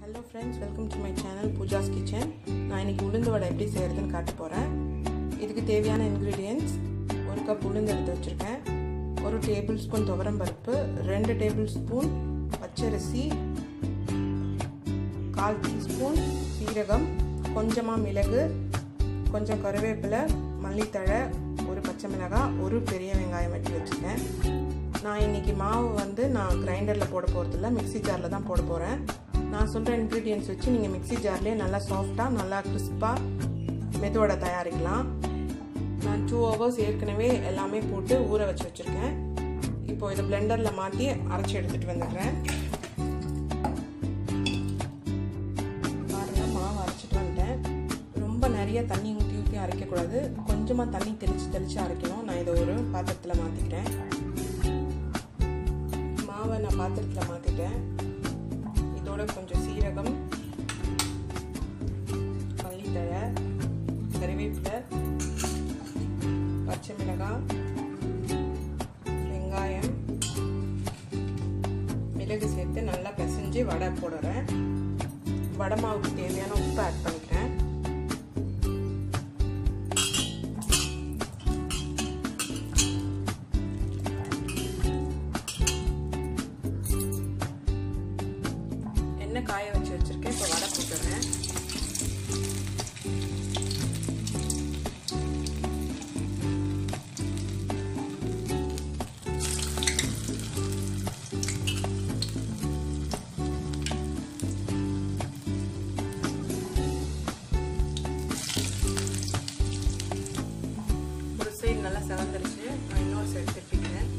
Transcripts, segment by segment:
hello friends welcome to my channel Pooja's kitchen நான் இன்னைக்கு உளுந்து வடை எப்படி செய்கிறதுன்னு காட்ட போகிறேன் இதுக்கு தேவையான இன்க்ரீடியன்ட்ஸ் ஒரு கப் உளுந்து எடுத்து வச்சுருக்கேன் ஒரு டேபிள் ஸ்பூன் துவரம் பருப்பு ரெண்டு டேபிள் ஸ்பூன் பச்சரிசி கால் டீஸ்பூன் சீரகம் கொஞ்சமாக மிளகு கொஞ்சம் கருவேப்பிலை மல்லித்தழை ஒரு பச்சை மிளகாய் ஒரு பெரிய வெங்காயம் வெட்டி வச்சுருக்கேன் நான் இன்றைக்கி மாவு வந்து நான் கிரைண்டரில் போட போகிறதில்ல மிக்சி ஜாரில் தான் போட போகிறேன் நான் சொல்கிற இன்க்ரீடியன்ஸ் வச்சு நீங்கள் மிக்சி ஜார்லேயே நல்லா சாஃப்டாக நல்லா கிறிஸ்பாக மெதுவடை தயாரிக்கலாம் நான் டூ ஹவர்ஸ் ஏற்கனவே எல்லாமே போட்டு ஊற வச்சு வச்சுருக்கேன் இப்போ இதை பிளெண்டரில் மாற்றி அரைச்சி எடுத்துகிட்டு வந்துடுறேன் பாருங்கள் மாவு அரைச்சிட்டு வந்துட்டேன் ரொம்ப நிறைய தண்ணி ஊற்றி ஊற்றி அரைக்கக்கூடாது கொஞ்சமாக தண்ணி தெளித்து தெளித்து அரைக்கணும் நான் இதை ஒரு பாத்திரத்தில் மாற்றிக்கிறேன் மாவை நான் பாத்திரத்தில் மாற்றிட்டேன் இதோட கொஞ்சம் சீரகம் மல்லித்தழை கறிவேப்பிலை பச்சை மிளகாய் வெங்காயம் மிளகு சேர்த்து நல்லா பிசைஞ்சு வடை போடுறேன் வடை மாவுக்கு தேவையான உப்பு ஆட் பண்ணிக்கிறேன் எண்ணெய் காய வச்சு வச்சிருக்கேன் இப்போ வடை போட்டுறேன் ஒரு சைடு நல்லா செவந்துருச்சு நான் இன்னொரு சைடு திருப்பிக்கிறேன்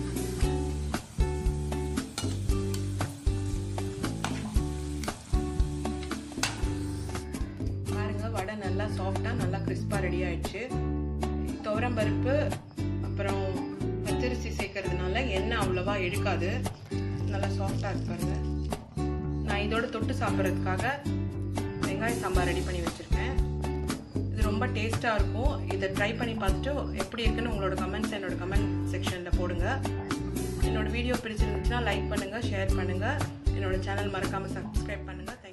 பாருங்க வடை நல்லா சாஃப்டாக நல்லா கிறிஸ்பாக ரெடி ஆயிடுச்சு துவரம் பருப்பு அப்புறம் பச்சரிசி சேர்க்கறதுனால எண்ணெய் அவ்வளோவா இழுக்காது நல்லா சாஃப்டாக இருக்கு பாருங்க நான் இதோட தொட்டு சாப்பிட்றதுக்காக வெங்காய சாம்பார் ரெடி பண்ணி வச்சுருக்கேன் இது ரொம்ப டேஸ்ட்டாக இருக்கும் இதை ட்ரை பண்ணி பார்த்துட்டு எப்படி இருக்குன்னு உங்களோட கமெண்ட்ஸ் என்னோட கமெண்ட் செக்ஷனில் போடுங்க என்னோட வீடியோ பிடிச்சிருந்துச்சுன்னா லைக் பண்ணுங்கள் ஷேர் பண்ணுங்கள் என்னோட சேனல் மறக்காமல் சப்ஸ்கிரைப் பண்ணுங்கள்